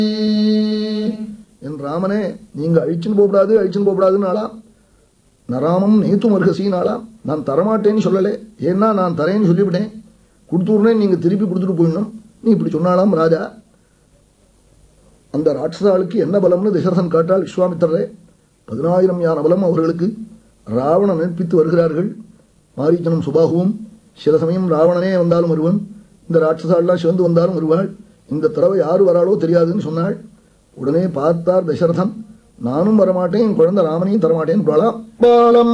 என் ராமனே நீங்க அழிச்சுன்னு போகக்கூடாது அழிச்சுன்னு போகக்கூடாதுன்னு நராமம் நேத்தும் அருகசினாலா நான் தரமாட்டேன்னு சொல்லலை ஏன்னா நான் தரேன்னு சொல்லிவிட்டேன் கொடுத்துடுறேன் நீங்க திருப்பி கொடுத்துட்டு போயிடணும் நீ இப்படி சொன்னாலாம் ராஜா அந்த ராட்சசாளுக்கு என்ன பலம்னு தசரதன் காட்டால் விஸ்வாமித்திரரே பதினாயிரம் யான பலம் அவர்களுக்கு ராவணன் நிற்பித்து வருகிறார்கள் மாரீச்சனும் சுபாகுவும் சில சமயம் ராவணனே வந்தாலும் வருவன் இந்த ராட்சசாலாம் சிவந்து வந்தாலும் வருவாள் இந்த தடவை யாரு வராளோ தெரியாதுன்னு சொன்னாள் உடனே பார்த்தார் தசரதன் நானும் வரமாட்டேன் என் குழந்தை ராமனையும் தரமாட்டேன்னு பாலம்